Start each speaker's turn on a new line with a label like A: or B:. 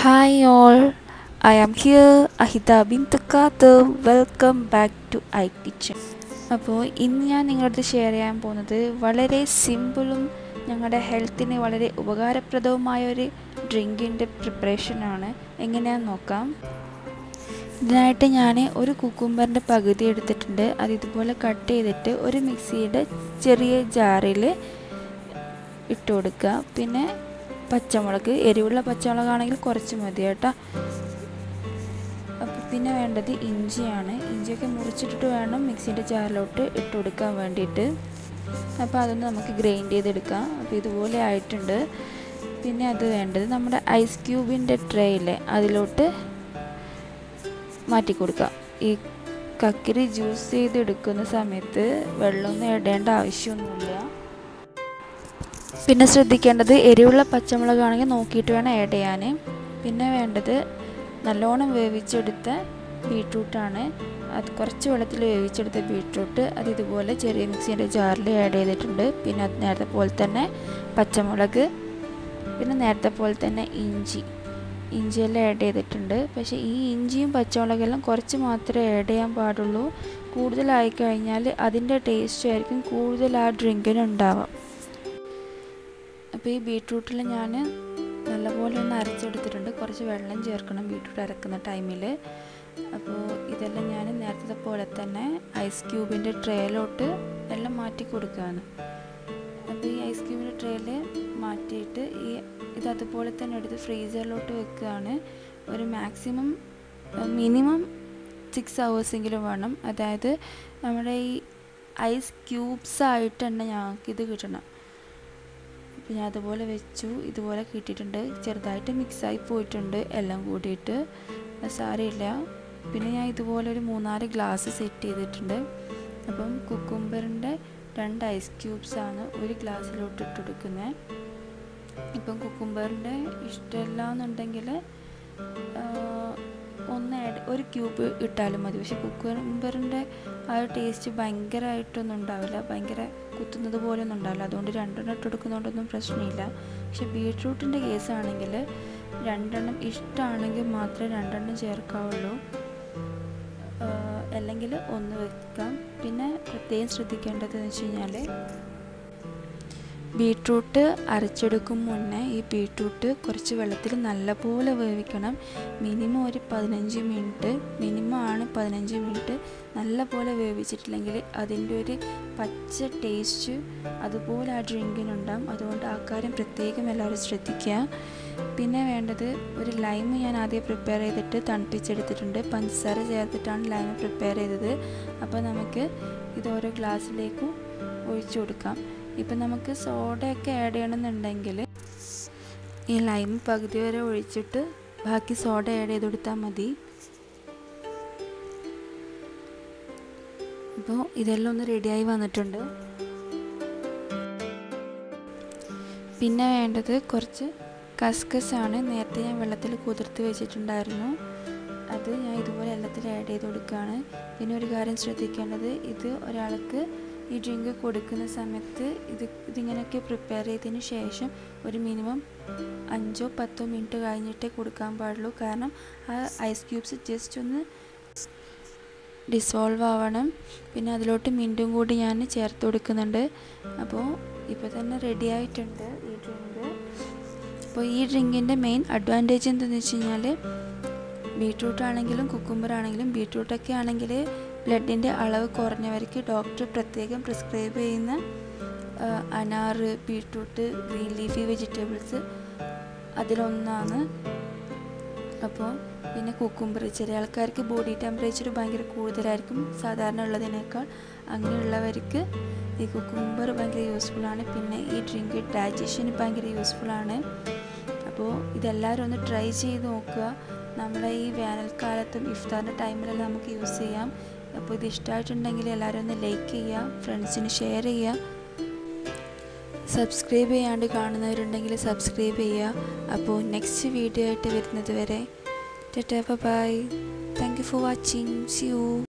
A: Hi all, I am here Ahida Bintu Kadir. Welcome back to I kitchen അപ്പോൾ ഇന്ന് ഞാൻ നിങ്ങളടുത്ത് share ചെയ്യാൻ പോകുന്നത് വളരെ സിമ്പിളും ഞങ്ങളുടെ ഹെൽത്തിന് വളരെ ഉപകാരപ്രദവുമായ ഒരു ഡ്രിങ്കിൻ്റെ പ്രിപ്പറേഷനാണ് എങ്ങനെയാണെന്ന് നോക്കാം ഇതിനായിട്ട് ഞാൻ ഒരു കുക്കുംബറിൻ്റെ പകുതി എടുത്തിട്ടുണ്ട് അത് ഇതുപോലെ കട്ട് ചെയ്തിട്ട് ഒരു മിക്സിയുടെ ചെറിയ ജാറിൽ ഇട്ട് കൊടുക്കുക പിന്നെ പച്ചമുളക് എരിവുള്ള പച്ചമുളകാണെങ്കിൽ കുറച്ച് മതി കേട്ടോ അപ്പോൾ പിന്നെ വേണ്ടത് ഇഞ്ചിയാണ് ഇഞ്ചിയൊക്കെ മുറിച്ചിട്ടിട്ട് വേണം മിക്സിൻ്റെ ജാറിലോട്ട് ഇട്ട് കൊടുക്കാൻ വേണ്ടിയിട്ട് അപ്പോൾ അതൊന്ന് നമുക്ക് ഗ്രൈൻഡ് ചെയ്തെടുക്കാം അപ്പോൾ ഇതുപോലെ ആയിട്ടുണ്ട് പിന്നെ അത് വേണ്ടത് നമ്മുടെ ഐസ് ക്യൂബിൻ്റെ ട്രേ ഇല്ലേ അതിലോട്ട് മാറ്റി കൊടുക്കാം ഈ കക്കിരി ജ്യൂസ് ചെയ്തെടുക്കുന്ന സമയത്ത് വെള്ളമൊന്നും ഇടേണ്ട ആവശ്യമൊന്നുമില്ല പിന്നെ ശ്രദ്ധിക്കേണ്ടത് എരിവുള്ള പച്ചമുളകാണെങ്കിൽ നോക്കിയിട്ട് വേണം ആഡ് ചെയ്യാൻ പിന്നെ വേണ്ടത് നല്ലോണം വേവിച്ചെടുത്ത ബീട്രൂട്ടാണ് അത് കുറച്ച് വെള്ളത്തിൽ വേവിച്ചെടുത്ത ബീട്രൂട്ട് അത് ഇതുപോലെ ചെറിയ മിക്സിൻ്റെ ജാറിൽ ആഡ് ചെയ്തിട്ടുണ്ട് പിന്നെ അത് നേരത്തെ പോലെ തന്നെ പച്ചമുളക് പിന്നെ നേരത്തെ പോലെ തന്നെ ഇഞ്ചി ഇഞ്ചിയെല്ലാം ആഡ് ചെയ്തിട്ടുണ്ട് പക്ഷേ ഈ ഇഞ്ചിയും പച്ചമുളകെല്ലാം കുറച്ച് മാത്രമേ ആഡ് ചെയ്യാൻ പാടുള്ളൂ കൂടുതലായി കഴിഞ്ഞാൽ അതിൻ്റെ ടേസ്റ്റ് ആയിരിക്കും കൂടുതൽ ആ ഡ്രിങ്കിന് ഉണ്ടാവാം അപ്പോൾ ഈ ബീട്രൂട്ടിൽ ഞാൻ നല്ലപോലെ ഒന്ന് അരച്ചെടുത്തിട്ടുണ്ട് കുറച്ച് വെള്ളം ചേർക്കണം ബീട്രൂട്ട് അരക്കുന്ന ടൈമിൽ അപ്പോൾ ഇതെല്ലാം ഞാൻ നേരത്തെ പോലെ തന്നെ ഐസ് ക്യൂബിൻ്റെ ട്രേയിലോട്ട് എല്ലാം മാറ്റി കൊടുക്കുകയാണ് അപ്പോൾ ഈ ഐസ് ക്യൂബിൻ്റെ ട്രേയിൽ മാറ്റിയിട്ട് ഈ ഇത് അതുപോലെ തന്നെ എടുത്ത് ഫ്രീസറിലോട്ട് വെക്കുകയാണ് ഒരു മാക്സിമം മിനിമം സിക്സ് ഹവേഴ്സെങ്കിലും വേണം അതായത് നമ്മുടെ ഈ ഐസ് ക്യൂബ്സ് ആയിട്ട് തന്നെ ഞങ്ങൾക്ക് ഇത് കിട്ടണം അപ്പോൾ ഞാൻ അതുപോലെ വെച്ചു ഇതുപോലെ കിട്ടിയിട്ടുണ്ട് ചെറുതായിട്ട് മിക്സായി പോയിട്ടുണ്ട് എല്ലാം കൂടിയിട്ട് സാരമില്ല പിന്നെ ഞാൻ ഇതുപോലെ ഒരു മൂന്നാല് ഗ്ലാസ് സെറ്റ് ചെയ്തിട്ടുണ്ട് അപ്പം കുക്കുംബറിൻ്റെ രണ്ട് ഐസ് ക്യൂബ്സ് ആണ് ഒരു ഗ്ലാസ്സിലോട്ട് ഇട്ട് കൊടുക്കുന്നത് ഇപ്പം കുക്കുംബറിൻ്റെ ഇഷ്ടമല്ല എന്നുണ്ടെങ്കിൽ ഒന്ന് ആഡ് ഒരു ക്യൂബ് ഇട്ടാലും മതി പക്ഷെ കുക്കുംബറിൻ്റെ ആ ഒരു ടേസ്റ്റ് ഭയങ്കരമായിട്ടൊന്നും ഉണ്ടാവില്ല ഭയങ്കര കുത്തുന്നത് പോലെ ഒന്നും ഉണ്ടാവില്ല അതുകൊണ്ട് രണ്ടെണ്ണം ഇട്ട് കൊടുക്കുന്നതുകൊണ്ടൊന്നും പ്രശ്നമില്ല പക്ഷെ ബീട്രൂട്ടിൻ്റെ കേസാണെങ്കിൽ രണ്ടെണ്ണം ഇഷ്ടമാണെങ്കിൽ മാത്രമേ രണ്ടെണ്ണം ചേർക്കാവുള്ളൂ അല്ലെങ്കിൽ ഒന്ന് വെക്കാം പിന്നെ പ്രത്യേകം ശ്രദ്ധിക്കേണ്ടതെന്ന് വെച്ച് കഴിഞ്ഞാൽ ബീട്രൂട്ട് അരച്ചെടുക്കും മുന്നേ ഈ ബീട്രൂട്ട് കുറച്ച് വെള്ളത്തിൽ നല്ലപോലെ വേവിക്കണം മിനിമം ഒരു പതിനഞ്ച് മിനിറ്റ് മിനിമം ആണ് പതിനഞ്ച് മിനിറ്റ് നല്ലപോലെ വേവിച്ചിട്ടില്ലെങ്കിൽ അതിൻ്റെ ഒരു പച്ച ടേസ്റ്റ് അതുപോലെ ആ ഡ്രിങ്കിനുണ്ടാകും അതുകൊണ്ട് ആ കാര്യം പ്രത്യേകം എല്ലാവരും ശ്രദ്ധിക്കുക പിന്നെ വേണ്ടത് ഒരു ലൈം ഞാൻ ആദ്യം പ്രിപ്പയർ ചെയ്തിട്ട് തണുപ്പിച്ചെടുത്തിട്ടുണ്ട് പഞ്ചസാര ചേർത്തിട്ടാണ് ലൈം പ്രിപ്പയർ ചെയ്തത് അപ്പോൾ നമുക്ക് ഇത് ഓരോ ഗ്ലാസ്സിലേക്കും ഒഴിച്ചു കൊടുക്കാം ഇപ്പം നമുക്ക് സോഡയൊക്കെ ആഡ് ചെയ്യണമെന്നുണ്ടെങ്കിൽ ഈ ലൈം പകുതി വരെ ഒഴിച്ചിട്ട് ബാക്കി സോഡ ആഡ് ചെയ്ത് കൊടുത്താൽ മതി അപ്പോൾ ഇതെല്ലാം ഒന്ന് റെഡിയായി വന്നിട്ടുണ്ട് പിന്നെ വേണ്ടത് കുറച്ച് കസ്കസ് ആണ് നേരത്തെ ഞാൻ വെള്ളത്തിൽ കുതിർത്ത് വെച്ചിട്ടുണ്ടായിരുന്നു അത് ഞാൻ ഇതുപോലെ എല്ലാത്തിലും ആഡ് ചെയ്ത് കൊടുക്കുകയാണ് പിന്നെ ഒരു കാര്യം ശ്രദ്ധിക്കേണ്ടത് ഇത് ഒരാൾക്ക് ഈ ഡ്രിങ്ക് കൊടുക്കുന്ന സമയത്ത് ഇത് ഇതിങ്ങനെയൊക്കെ പ്രിപ്പയർ ചെയ്തതിന് ശേഷം ഒരു മിനിമം അഞ്ചോ പത്തോ മിനിറ്റ് കഴിഞ്ഞിട്ടേ കൊടുക്കാൻ പാടുള്ളൂ കാരണം ആ ഐസ് ക്യൂബ്സ് ജസ്റ്റ് ഒന്ന് ഡിസോൾവ് ആവണം പിന്നെ അതിലോട്ട് മിൻറ്റും കൂടി ഞാൻ ചേർത്ത് കൊടുക്കുന്നുണ്ട് അപ്പോൾ ഇപ്പോൾ തന്നെ റെഡി ആയിട്ടുണ്ട് ഈ ഡ്രിങ്ക് അപ്പോൾ ഈ ഡ്രിങ്കിൻ്റെ മെയിൻ അഡ്വാൻറ്റേജ് എന്താണെന്ന് വെച്ച് കഴിഞ്ഞാൽ ബീട്രൂട്ട് ആണെങ്കിലും കുക്കുംബർ ആണെങ്കിലും ബീട്രൂട്ടൊക്കെ ആണെങ്കിൽ ബ്ലഡിൻ്റെ അളവ് കുറഞ്ഞവർക്ക് ഡോക്ടർ പ്രത്യേകം പ്രിസ്ക്രൈബ് ചെയ്യുന്ന അനാറ് ബീട്രൂട്ട് ഗ്രീൻ ലീഫി വെജിറ്റബിൾസ് അതിലൊന്നാണ് അപ്പോൾ പിന്നെ കുക്കുംബർ ചെറിയ ആൾക്കാർക്ക് ബോഡി ടെമ്പറേച്ചർ ഭയങ്കര കൂടുതലായിരിക്കും സാധാരണ ഉള്ളതിനേക്കാൾ അങ്ങനെയുള്ളവർക്ക് ഈ കുക്കുംബർ ഭയങ്കര യൂസ്ഫുള്ളാണ് പിന്നെ ഈ ഡ്രിങ്ക് ഡൈജഷന് ഭയങ്കര യൂസ്ഫുള്ളാണ് അപ്പോൾ ഇതെല്ലാവരും ഒന്ന് ട്രൈ ചെയ്ത് നോക്കുക നമ്മളെ ഈ വേനൽക്കാലത്തും ഇഫ്താറിൻ്റെ ടൈമിലെല്ലാം നമുക്ക് യൂസ് ചെയ്യാം അപ്പോൾ ഇത് ഇഷ്ടമായിട്ടുണ്ടെങ്കിൽ എല്ലാവരും ഒന്ന് ലൈക്ക് ചെയ്യുക ഫ്രണ്ട്സിന് ഷെയർ ചെയ്യുക സബ്സ്ക്രൈബ് ചെയ്യാണ്ട് കാണുന്നവരുണ്ടെങ്കിൽ സബ്സ്ക്രൈബ് ചെയ്യുക അപ്പോൾ നെക്സ്റ്റ് വീഡിയോ ആയിട്ട് വരുന്നത് വരെ tata bye thank you for watching see U